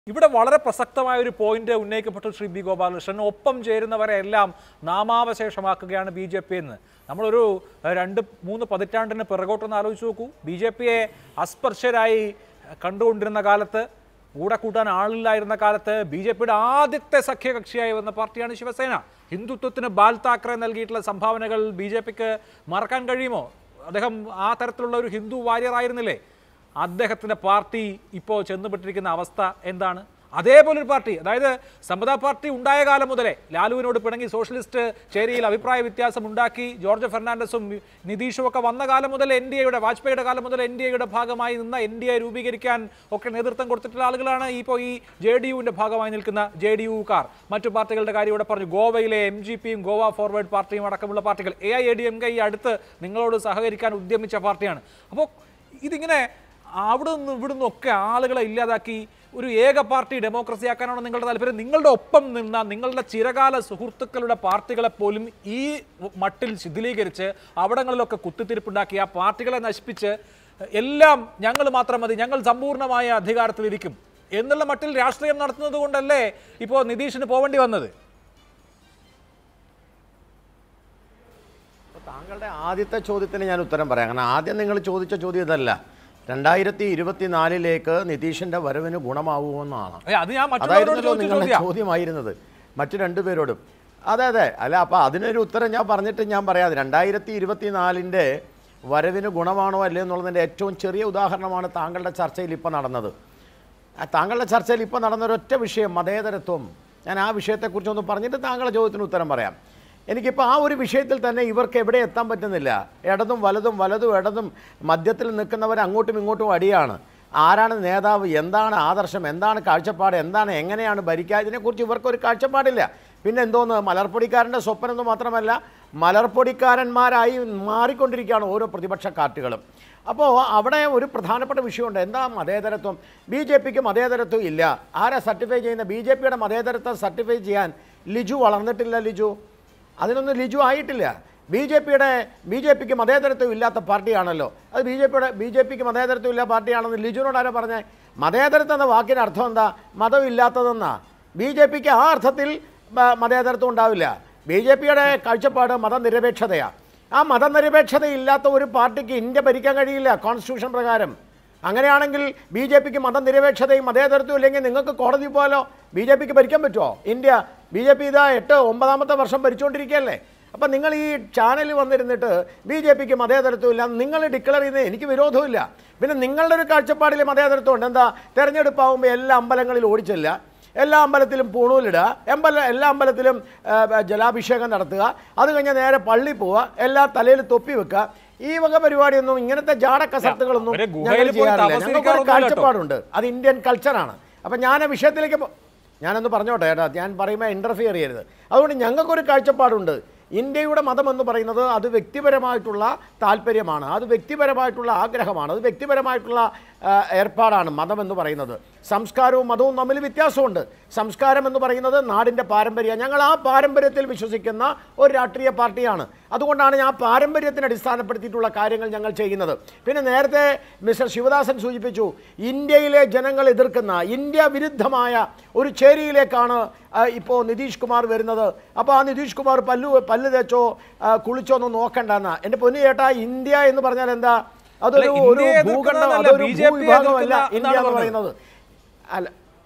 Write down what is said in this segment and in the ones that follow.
ഇവിടെ വളരെ പ്രസക്തമായ ഒരു പോയിന്റ് ഉന്നയിക്കപ്പെട്ടു ശ്രീ ബി ഗോപാലകൃഷ്ണൻ ഒപ്പം ചേരുന്നവരെ എല്ലാം നാമാവശേഷമാക്കുകയാണ് ബി ജെ പി എന്ന് നമ്മളൊരു ഏഹ്, രണ്ട് മൂന്ന് പതിറ്റാണ്ടിന് പിറകോട്ടൊന്ന് ആലോചിച്ച് നോക്കൂ ബി ജെ പിയെ അസ്പർശരായി കണ്ടുകൊണ്ടിരുന്ന കാലത്ത് കൂടെ കൂട്ടാൻ ആളില്ലായിരുന്ന കാലത്ത് ബി ജെ പിയുടെ ആദ്യത്തെ സഖ്യകക്ഷിയായി വന്ന പാർട്ടിയാണ് ശിവസേന ഹിന്ദുത്വത്തിന് ബാൽ താക്കറെ നൽകിയിട്ടുള്ള സംഭാവനകൾ ബി ജെ പിക്ക് മറക്കാൻ കഴിയുമോ അദ്ദേഹം ആ തരത്തിലുള്ള ഒരു ഹിന്ദു വാര്യർ ആയിരുന്നില്ലേ അദ്ദേഹത്തിൻ്റെ പാർട്ടി ഇപ്പോൾ ചെന്നുപെട്ടിരിക്കുന്ന അവസ്ഥ എന്താണ് അതേപോലെ ഒരു പാർട്ടി അതായത് സമതാ പാർട്ടി ഉണ്ടായ കാലം മുതലേ ലാലുവിനോട് പിണങ്ങി സോഷ്യലിസ്റ്റ് ചേരിയിൽ അഭിപ്രായ വ്യത്യാസം ഉണ്ടാക്കി ജോർജ് ഫെർണാണ്ടസും നിതീഷും ഒക്കെ വന്ന കാലം മുതൽ എൻ ഡി എയുടെ വാജ്പേയിയുടെ കാലം മുതൽ എൻ ഡി എയുടെ ഭാഗമായി നിന്ന എൻ ഡി എ രൂപീകരിക്കാൻ ഒക്കെ നേതൃത്വം കൊടുത്തിട്ടുള്ള ആളുകളാണ് ഇപ്പോൾ ഈ ജെ ഡി യുവിൻ്റെ ഭാഗമായി നിൽക്കുന്ന ജെ ഡി യുക്കാർ മറ്റു പാർട്ടികളുടെ കാര്യം ഇവിടെ പറഞ്ഞു ഗോവയിലെ എം ജി പിയും ഗോവ ഫോർവേഡ് പാർട്ടിയും അടക്കമുള്ള പാർട്ടികൾ A I A D M K ഈ അടുത്ത് നിങ്ങളോട് സഹകരിക്കാൻ ഉദ്യമിച്ച പാർട്ടിയാണ് അപ്പോൾ ഇതിങ്ങനെ അവിടെ നിന്ന് ഇവിടെ നിന്നൊക്കെ ആളുകളെ ഇല്ലാതാക്കി ഒരു ഏക പാർട്ടി ഡെമോക്രസി ആക്കാനാണോ നിങ്ങളുടെ താല്പര്യം നിങ്ങളുടെ ഒപ്പം നിന്ന നിങ്ങളുടെ ചിരകാല സുഹൃത്തുക്കളുടെ പാർട്ടികളെ പോലും ഈ മട്ടിൽ ശിഥിലീകരിച്ച് അവിടങ്ങളിലൊക്കെ കുത്തിത്തിരിപ്പുണ്ടാക്കി ആ പാർട്ടികളെ നശിപ്പിച്ച് എല്ലാം ഞങ്ങൾ മാത്രം മതി ഞങ്ങൾ സമ്പൂർണ്ണമായ അധികാരത്തിലിരിക്കും എന്നുള്ള മട്ടിൽ രാഷ്ട്രീയം നടത്തുന്നത് കൊണ്ടല്ലേ ഇപ്പോൾ നിതീഷിന് പോവേണ്ടി വന്നത് അപ്പോൾ താങ്കളുടെ ആദ്യത്തെ ചോദ്യത്തിന് ഞാൻ ഉത്തരം പറയാം കാരണം ആദ്യം നിങ്ങൾ ചോദിച്ച ചോദ്യം ഇതല്ല രണ്ടായിരത്തി ഇരുപത്തിനാലിലേക്ക് നിതീഷിന്റെ വരവിന് ഗുണമാവുമെന്നാണ് ഏ, അത് ഞാൻ മറ്റുള്ളവരോട് അതായിരുന്നല്ലോ ചോദിച്ച നിങ്ങളുടെ ചോദ്യം ചോദ്യമായിരുന്നത് മറ്റു രണ്ടുപേരോടും അതെ അതെ അല്ല അപ്പോൾ അതിനൊരു ഉത്തരം ഞാൻ പറഞ്ഞിട്ട് ഞാൻ പറയാതെ രണ്ടായിരത്തി ഇരുപത്തിനാലിൻ്റെ വരവിന് ഗുണമാണോ അല്ലേ എന്നുള്ളതിൻ്റെ ഏറ്റവും ചെറിയ ഉദാഹരണമാണ് താങ്കളുടെ ചർച്ചയിൽ ഇപ്പോൾ നടന്നത് ആ താങ്കളുടെ ചർച്ചയിൽ ഇപ്പോൾ നടന്ന ഒരൊറ്റ വിഷയം മതേതരത്വം ഞാൻ ആ വിഷയത്തെക്കുറിച്ചൊന്ന് പറഞ്ഞിട്ട് താങ്കളുടെ ചോദ്യത്തിന് ഉത്തരം പറയാം എനിക്കിപ്പോൾ ആ ഒരു വിഷയത്തിൽ തന്നെ ഇവർക്ക് എവിടെ എത്താൻ പറ്റുന്നില്ല ഇടതും വലതും വലതും ഇടതും മധ്യത്തിൽ നിൽക്കുന്നവർ അങ്ങോട്ടും ഇങ്ങോട്ടും അടിയാണ് ആരാണ് നേതാവ് എന്താണ് ആദർശം എന്താണ് കാഴ്ചപ്പാട് എന്താണ് എങ്ങനെയാണ് ഭരിക്കുക ഇതിനെക്കുറിച്ച് ഇവർക്കൊരു കാഴ്ചപ്പാടില്ല പിന്നെ എന്തോന്ന് മലർപ്പൊടിക്കാരൻ്റെ സ്വപ്നം എന്ന് മാത്രമല്ല മലർപ്പൊടിക്കാരന്മാരായി മാറിക്കൊണ്ടിരിക്കുകയാണ് ഓരോ പ്രതിപക്ഷ കാർട്ടുകളും അപ്പോൾ അവിടെ ഒരു പ്രധാനപ്പെട്ട വിഷയമുണ്ട് എന്താ മതേതരത്വം ബി ജെ പിക്ക് മതേതരത്വം ഇല്ല ആരാ സർട്ടിഫൈ ചെയ്യുന്ന ബി ജെ പിയുടെ മതേതരത്വം സർട്ടിഫൈ ചെയ്യാൻ ലിജു വളർന്നിട്ടില്ല ലിജു അതിനൊന്നും ലിജു ആയിട്ടില്ല ബി ജെ പിയുടെ ബി ജെ പിക്ക് മതേതരത്വം ഇല്ലാത്ത പാർട്ടിയാണല്ലോ അത് ബി ജെ പിയുടെ ബി ജെ പിക്ക് മതേതരത്വം ഇല്ല പാർട്ടിയാണെന്ന് ലിജുവിനോട് ആരാ പറഞ്ഞേ മതേതരത്വം എന്ന വാക്കിൻ്റെ അർത്ഥം എന്താ മതം ഇല്ലാത്തതെന്നാ ബി ജെ പിക്ക് ആ അർത്ഥത്തിൽ മ- മതേതരത്വം ഉണ്ടാവില്ല ബി ജെ പിയുടെ കാഴ്ചപ്പാട് മതനിരപേക്ഷതയാണ് ആ മതനിരപേക്ഷത ഇല്ലാത്ത ഒരു പാർട്ടിക്ക് ഇന്ത്യ ഭരിക്കാൻ കഴിയില്ല കോൺസ്റ്റിറ്റ്യൂഷൻ പ്രകാരം അങ്ങനെയാണെങ്കിൽ ബി ജെ പിക്ക് മതനിരപേക്ഷതയും മതേതരത്വം ഇല്ലെങ്കിൽ നിങ്ങൾക്ക് കോടതി പോകാലോ ബി ജെ പിക്ക് ഭരിക്കാൻ പറ്റുമോ ഇന്ത്യ ബി ജെ പി ഇതാ എട്ട് ഒമ്പതാമത്തെ വർഷം ഭരിച്ചുകൊണ്ടിരിക്കുകയല്ലേ അപ്പം നിങ്ങൾ ഈ ചാനലിൽ വന്നിരുന്നിട്ട് ബി ജെ പിക്ക് മതേതരത്വം ഇല്ല നിങ്ങൾ ഡിക്ലെയർ ചെയ്യുന്നത് എനിക്ക് വിരോധമില്ല പിന്നെ നിങ്ങളുടെ ഒരു കാഴ്ചപ്പാടിൽ മതേതരത്വം ഉണ്ട് എന്താ തെരഞ്ഞെടുപ്പാകുമ്പോൾ എല്ലാ അമ്പലങ്ങളിൽ ഓടിച്ചില്ല എല്ലാ അമ്പലത്തിലും പൂണൂലിടുക എമ്പല എല്ലാ അമ്പലത്തിലും ആ, ജലാഭിഷേകം നടത്തുക അത് കഴിഞ്ഞ് നേരെ പള്ളി പോവുക എല്ലാ തലയിൽ തൊപ്പി വെക്കുക ഈ വക പരിപാടിയൊന്നും ഇങ്ങനത്തെ ജാട കസർത്തുകളൊന്നും അവരെ ഞങ്ങൾ ഗുഹയിൽ പോയി ചെയ്യാറില്ല തപസ്സിരിക്കാറൊന്നുമില്ല ഞങ്ങൾക്കൊരു കേട്ടോ. കാഴ്ചപ്പാടുണ്ട് അത് ഇന്ത്യൻ കൾച്ചറാണ് അപ്പം ഞാൻ ആ വിഷയത്തിലേക്ക് പോ- ഞാനൊന്ന് പറഞ്ഞോട്ടെ ഏട്ടാ ഞാൻ പറയുമ്പോൾ ഇൻ്റർഫിയർ ചെയ്യരുത് അതുകൊണ്ട് ഞങ്ങൾക്കൊരു കാഴ്ചപ്പാടുണ്ട് ഇന്ത്യയുടെ മതം എന്ന് പറയുന്നത് അത് വ്യക്തിപരമായിട്ടുള്ള താല്പര്യമാണ് അത് വ്യക്തിപരമായിട്ടുള്ള ആഗ്രഹമാണ് അത് വ്യക്തിപരമായിട്ടുള്ള ആ, ഏർപ്പാടാണ് മതം എന്ന് പറയുന്നത് സംസ്കാരവും മതവും തമ്മിൽ വ്യത്യാസമുണ്ട് സംസ്കാരം എന്ന് പറയുന്നത് നാടിൻ്റെ പാരമ്പര്യം ഞങ്ങൾ ആ പാരമ്പര്യത്തിൽ വിശ്വസിക്കുന്ന ഒരു രാഷ്ട്രീയ പാർട്ടിയാണ് അതുകൊണ്ടാണ് ഞാൻ ആ പാരമ്പര്യത്തിന് അടിസ്ഥാനപ്പെടുത്തിയിട്ടുള്ള കാര്യങ്ങൾ ഞങ്ങൾ ചെയ്യുന്നത് പിന്നെ നേരത്തെ മിസ്റ്റർ ശിവദാസൻ സൂചിപ്പിച്ചു ഇന്ത്യയിലെ ജനങ്ങൾ എതിർക്കുന്ന ഇന്ത്യ വിരുദ്ധമായ ഒരു ചേരിയിലേക്കാണ് ഇപ്പോൾ നിതീഷ് കുമാർ വരുന്നത് അപ്പോൾ ആ നിതീഷ് കുമാർ പല്ലു പല്ല് തേച്ചോ ആ, കുളിച്ചോ ഒന്നും നോക്കണ്ടെന്ന എൻ്റെ പൊന്നു ചേട്ടാ ഇന്ത്യ എന്ന് പറഞ്ഞാൽ എന്താ അതൊരു അല്ല, ഒരു ഇന്ത്യയെ ഭൂഖണ്ഡം എതിർക്കുന്നതല്ല, അതൊരു BJP യെ ഭൂവിഭാഗമല്ല എതിർക്കുന്ന ഇന്ത്യ എന്ന് എന്നാണ് പറയുന്നത് അല്ല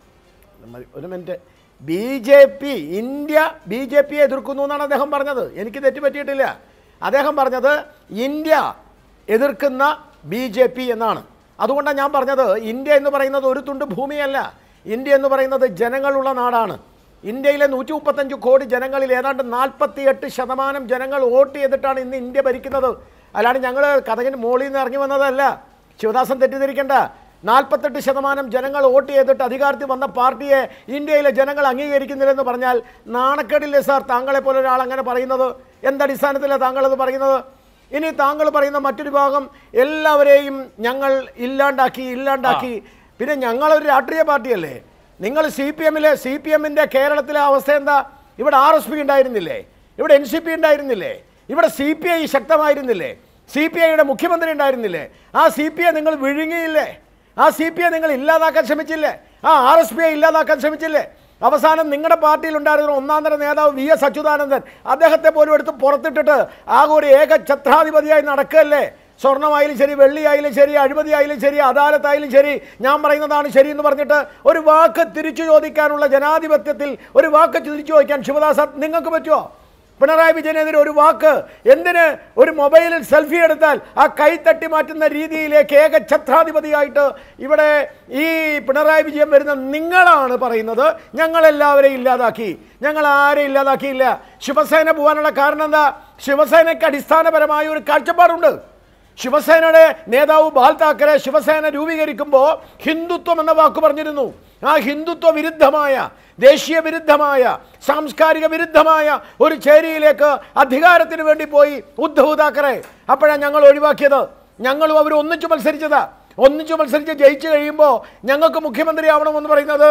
മതി, ഒരു minute B J P India B J പിയെ എതിർക്കുന്നു എന്നാണ് അദ്ദേഹം പറഞ്ഞത് എനിക്ക് തെറ്റുപറ്റിയിട്ടില്ല അദ്ദേഹം പറഞ്ഞത് ഇന്ത്യ എതിർക്കുന്ന ബി ജെ പി എന്നാണ് അതുകൊണ്ടാണ് ഞാൻ പറഞ്ഞത് ഇന്ത്യ എന്ന് പറയുന്നത് ഒരു തുണ്ട് ഭൂമിയല്ല ഇന്ത്യ എന്ന് പറയുന്നത് ജനങ്ങളുള്ള നാടാണ് ഇന്ത്യയിലെ നൂറ്റി മുപ്പത്തഞ്ച് കോടി ജനങ്ങളിൽ ഏതാണ്ട് നാൽപ്പത്തിയെട്ട് ശതമാനം ജനങ്ങൾ വോട്ട് ചെയ്തിട്ടാണ് ഇന്ന് ഇന്ത്യ ഭരിക്കുന്നത് അല്ലാണ്ട് ഞങ്ങൾ കഥകിന് മോളിൽ നിന്ന് ഇറങ്ങി വന്നതല്ല ശിവദാസൻ തെറ്റിദ്ധരിക്കേണ്ട നാൽപ്പത്തെട്ട് ശതമാനം ജനങ്ങൾ വോട്ട് ചെയ്തിട്ട് അധികാരത്തിൽ വന്ന പാർട്ടിയെ ഇന്ത്യയിലെ ജനങ്ങൾ അംഗീകരിക്കുന്നില്ലെന്ന് പറഞ്ഞാൽ നാണക്കേടില്ലേ സാർ താങ്കളെ പോലെ ഒരാൾ അങ്ങനെ പറയുന്നത് എന്തടിസ്ഥാനത്തിലാണ് താങ്കളത് പറയുന്നത് ഇനി താങ്കൾ പറയുന്ന മറ്റൊരു ഭാഗം എല്ലാവരെയും ഞങ്ങൾ ഇല്ലാണ്ടാക്കി ഇല്ലാണ്ടാക്കി പിന്നെ ഞങ്ങളൊരു രാഷ്ട്രീയ പാർട്ടിയല്ലേ നിങ്ങൾ സി പി എമ്മിലെ സി പി എമ്മിൻ്റെ കേരളത്തിലെ അവസ്ഥ എന്താ ഇവിടെ ആർ എസ് പി ഉണ്ടായിരുന്നില്ലേ ഇവിടെ എൻ സി പി ഉണ്ടായിരുന്നില്ലേ ഇവിടെ സി പി ഐ ശക്തമായിരുന്നില്ലേ സി പി ഐയുടെ മുഖ്യമന്ത്രി ഉണ്ടായിരുന്നില്ലേ ആ സി പി ഐ നിങ്ങൾ വിഴുങ്ങിയില്ലേ ആ സി പി ഐ നിങ്ങൾ ഇല്ലാതാക്കാൻ ശ്രമിച്ചില്ലേ ആ ആർ എസ് പി ഐ ഇല്ലാതാക്കാൻ ശ്രമിച്ചില്ലേ അവസാനം നിങ്ങളുടെ പാർട്ടിയിൽ ഉണ്ടായിരുന്ന ഒന്നാം തര നേതാവ് വി എസ് അച്യുതാനന്ദൻ അദ്ദേഹത്തെ പോലും എടുത്ത് പുറത്തിട്ടിട്ട് ആകെ ഒരു ഏക ഛത്രാധിപതിയായി നടക്കുകയല്ലേ സ്വർണ്ണമായാലും ശരി വെള്ളിയായാലും ശരി അഴിമതിയായാലും ശരി അദാലത്തായാലും ശരി ഞാൻ പറയുന്നതാണ് ശരി എന്ന് പറഞ്ഞിട്ട് ഒരു വാക്ക് തിരിച്ചു ചോദിക്കാനുള്ള ജനാധിപത്യത്തിൽ ഒരു വാക്ക് തിരിച്ചു ചോദിക്കാൻ ശിവദാസ നിങ്ങൾക്ക് പറ്റുമോ പിണറായി വിജയനെതിരെ ഒരു വാക്ക് എന്തിന് ഒരു മൊബൈലിൽ സെൽഫി എടുത്താൽ ആ കൈ തട്ടി മാറ്റുന്ന രീതിയിലേക്ക് ഏക ഛത്രാധിപതിയായിട്ട് ഇവിടെ ഈ പിണറായി വിജയൻ വരുന്ന നിങ്ങളാണ് പറയുന്നത് ഞങ്ങളെല്ലാവരെയും ഇല്ലാതാക്കി ഞങ്ങൾ ആരെയും ഇല്ലാതാക്കിയില്ല ശിവസേന പോകാനുള്ള കാരണം എന്താ ശിവസേനയ്ക്ക് അടിസ്ഥാനപരമായ ഒരു കാഴ്ചപ്പാടുണ്ട് ശിവസേനയുടെ നേതാവ് ബാൽ താക്കറെ ശിവസേന രൂപീകരിക്കുമ്പോൾ ഹിന്ദുത്വം എന്ന വാക്ക് പറഞ്ഞിരുന്നു ആ ഹിന്ദുത്വ വിരുദ്ധമായ ദേശീയ വിരുദ്ധമായ സാംസ്കാരിക വിരുദ്ധമായ ഒരു ചേരിയിലേക്ക് അധികാരത്തിന് വേണ്ടി പോയി ഉദ്ധവ് താക്കറെ അപ്പോഴാണ് ഞങ്ങൾ ഒഴിവാക്കിയത് ഞങ്ങളും അവർ ഒന്നിച്ചു മത്സരിച്ചതാ ഒന്നിച്ചു മത്സരിച്ച് ജയിച്ചു കഴിയുമ്പോൾ ഞങ്ങൾക്ക് മുഖ്യമന്ത്രി ആവണമെന്ന് പറയുന്നത്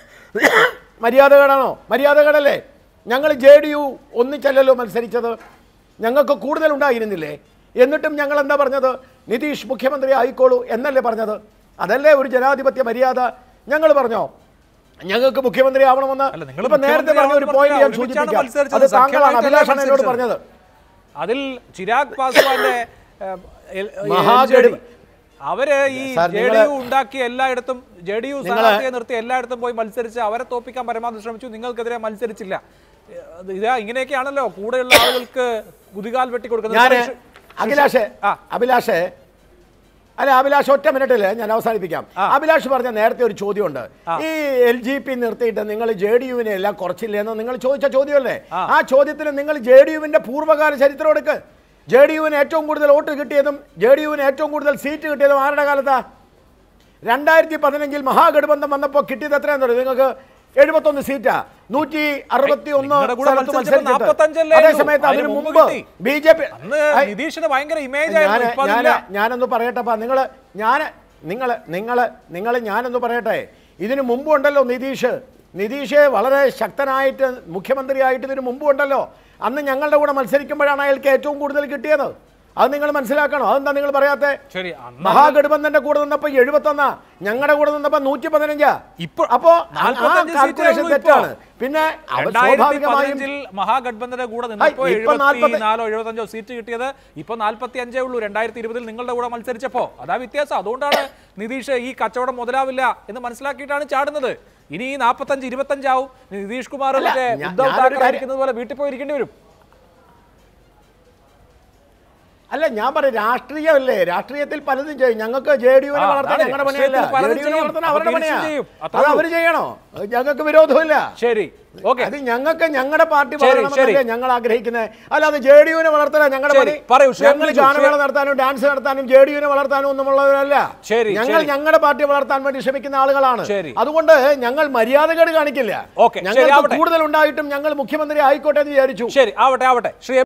മര്യാദകേടാണോ മര്യാദകേടല്ലേ ഞങ്ങൾ ജെ ഡി യു ഒന്നിച്ചല്ലല്ലോ മത്സരിച്ചത് ഞങ്ങൾക്ക് കൂടുതൽ ഉണ്ടായിരുന്നില്ലേ എന്നിട്ടും ഞങ്ങൾ എന്താ പറഞ്ഞത് നിതീഷ് മുഖ്യമന്ത്രി ആയിക്കോളൂ എന്നല്ലേ പറഞ്ഞത് അതല്ലേ ഒരു ജനാധിപത്യ മര്യാദ ഞങ്ങൾ പറഞ്ഞോ ഞങ്ങൾക്ക് മുഖ്യമന്ത്രി ആവണമെന്ന് അല്ല, നിങ്ങൾ ഇപ്പൊ നേരത്തെ പറഞ്ഞ ഒരു മുഖ്യമന്ത്രി പോയിന്റ് ഞാൻ ഒരുമിച്ചാണ് സൂചിപ്പിക്കാം മത്സരിച്ചത്. അത് താങ്കളാണ് സഖ്യമായിട്ടല്ല അഭിലാഷാണ് എന്നോട് മത്സരിച്ചത്. പറഞ്ഞത് അതിൽ ചിരാഗ് പാസ്വാന്റെ ഏഹ്, എൽ- മഹാഗഡി. LJD അവര് ഈ സാർ, ജെ ഡി നിങ്ങള് യു ഉണ്ടാക്കിയ എല്ലായിടത്തും ജെ ഡി യു സ്ഥാനാർത്ഥിയെ നിർത്തി എല്ലായിടത്തും പോയി മത്സരിച്ച് അവരെ തോപ്പിക്കാൻ പരമാവധി ശ്രമിച്ചു നിങ്ങൾക്കെതിരെ മത്സരിച്ചില്ല ഏഹ്, ഇതാ ഇങ്ങനെയൊക്കെയാണല്ലോ കൂടെയുള്ള ആളുകൾക്ക് കുതികാൽ വെട്ടി കൊടുക്കുന്നത് ഞാൻ ശ്രീ- അഭിലാഷേ ആ. അഭിലാഷേ അല്ല അഭിലാഷ് ഒറ്റ മിനിറ്റില് ഞാൻ അവസാനിപ്പിക്കാം അഭിലാഷ് പറഞ്ഞ നേരത്തെ ഒരു ചോദ്യമുണ്ട് ഈ എൽ ജി പി നിർത്തിയിട്ട് നിങ്ങൾ ജെ ഡി യുവിനെ എല്ലാം കുറച്ചില്ലെന്ന് നിങ്ങൾ ചോദിച്ച ചോദ്യമല്ലേ ആ ചോദ്യത്തിന് നിങ്ങൾ ജെ ഡി യുവിന്റെ പൂർവ്വകാല ചരിത്രം എടുക്ക് ജെ ഡി യുവിന് ഏറ്റവും കൂടുതൽ വോട്ട് കിട്ടിയതും ജെ ഡി യുവിന് ഏറ്റവും കൂടുതൽ സീറ്റ് കിട്ടിയതും ആരുടെ കാലത്താ രണ്ടായിരത്തി പതിനഞ്ചിൽ മഹാഗഠബന്ധം വന്നപ്പോൾ കിട്ടിയത് എത്രയാണെന്ന് അറിയോ നിങ്ങൾക്ക് എഴുപത്തൊന്ന് സീറ്റാ നൂറ്റി അറുപത്തി ഒന്ന് നിങ്ങളുടെ കൂടെ സ്ഥലത്ത് മത്സരിച്ചപ്പോൾ മത്സരിച്ചിട്ട് 45 അതേ ആയിരുന്നു. സമയത്ത് അതിന് അതിന് മുമ്പ് മുമ്പ് കിട്ടി. ബി ജെ പി അന്ന് നിതീഷിന് ഭയങ്കര ഇമേജ് ഞാൻ ആയിരുന്നു ഇപ്പൊ ഞാൻ അതില്ല ഞാനൊന്ന് പറയട്ടെപ്പാ നിങ്ങൾ ഞാൻ നിങ്ങൾ നിങ്ങൾ നിങ്ങൾ ഞാനൊന്ന് പറയട്ടെ ഇതിനു മുമ്പ് ഉണ്ടല്ലോ നിതീഷ് നിതീഷ് വളരെ ശക്തനായിട്ട് മുഖ്യമന്ത്രിയായിട്ട് ഇതിനു മുമ്പ് ഉണ്ടല്ലോ അന്ന് ഞങ്ങളുടെ കൂടെ മത്സരിക്കുമ്പോഴാണ് അയാൾക്ക് ഏറ്റവും കൂടുതൽ കിട്ടിയത് അത് നിങ്ങൾ മനസ്സിലാക്കണം അതെന്താ നിങ്ങൾ പറയാത്തെ ശരി അന്ന് മഹാഗഠബന്ധന്റെ കൂടെ നിന്നപ്പോ എഴുപത്തൊന്നാ ഞങ്ങളുടെ കൂടെ നിന്നപ്പോ നൂറ്റി പതിനഞ്ചാ ഇപ്പൊ അപ്പോ ആ 45 കാൽക്കുലേഷൻ സീറ്റേ ഉള്ളൂ തെറ്റാണ് പിന്നെ അവർ രണ്ടായിരത്തി സ്വാഭാവികമായും പതിനഞ്ചിൽ മഹാഗഡ്ബന്ധന്റെ കൂടെ നിന്നപ്പോ ഹൈ, ഇപ്പൊ നാൽപ്പത്തി- എഴുപത്തിനാലോ എഴുപത്തഞ്ചോ സീറ്റ് കിട്ടിയത് ഇപ്പൊ നാൽപ്പത്തി അഞ്ചേ ഉള്ളൂ രണ്ടായിരത്തി ഇരുപതിൽ നിങ്ങളുടെ കൂടെ മത്സരിച്ചപ്പോ അതാ വ്യത്യാസം അതുകൊണ്ടാണ് നിതീഷ് ഈ കച്ചവടം മുതലാവില്ല എന്ന് മനസ്സിലാക്കിയിട്ടാണ് ചാടുന്നത് ഇനി ഈ നാൽപ്പത്തഞ്ച് ഇരുപത്തഞ്ചാവും നിതീഷ് കുമാർ അല്ല, മറ്റേ ഞാ- ഉദ്ധവ് ഞാനൊരു താക്കറെ കാര്യം- ഇരിക്കുന്നത് പോലെ വീട്ടിൽ പോയിരിക്കേണ്ടി വരും അല്ല ഞാൻ പറയും രാഷ്ട്രീയമല്ലേ രാഷ്ട്രീയത്തിൽ പലതും ചെയ്യും ഞങ്ങൾക്ക് ജെ ഡി യുവിനെ ആ, വളർത്താൻ അതാണ് ഞങ്ങളുടെ പണിയല്ല രാഷ്ട്രീയത്തിൽ പലതും ജെ ഡി യുവിനെ ചെയ്യും. വളർത്താൻ അപ്പോൾ അവരുടെ പണിയാ തിരിച്ചും ചെയ്യും. അത്രേ അത് ഉള്ളൂ. അവര് ചെയ്യണോ അത് ഞങ്ങൾക്ക് വിരോധമില്ല ശരി ഓക്കെ അത് ഞങ്ങൾക്ക് ഞങ്ങളുടെ പാർട്ടി ശരി, വളരണമെന്നല്ലേ ശരി. ഞങ്ങൾ ആഗ്രഹിക്കുന്നത് അല്ലാതെ ജെ ഡി യുവിനെ വളർത്തല ഞങ്ങളുടെ ശരി, പണി പറയൂ, ശ്രീ ഞങ്ങൾ അഞ്ജു, ഗാനമേള ശ്രീ- നടത്താനും ഡാൻസ് നടത്താനും ജെ ഡി യുവിനെ വളർത്താനും ഒന്നും ഉള്ളവരല്ല ശരി, ഞങ്ങൾ ശരി. ഞങ്ങളുടെ പാർട്ടി വളർത്താൻ വേണ്ടി ശ്രമിക്കുന്ന ആളുകളാണ് ശരി. അതുകൊണ്ട് ഞങ്ങൾ മര്യാദകേട് കാണിക്കില്ല ഓക്കേ, ശരി, ഞങ്ങൾക്ക് ആവട്ടെ. കൂടുതൽ ഉണ്ടായിട്ടും ഞങ്ങൾ മുഖ്യമന്ത്രി ആയിക്കോട്ടെ എന്ന് വിചാരിച്ചു ശരി ആവട്ടെ ആവട്ടെ ശ്രീ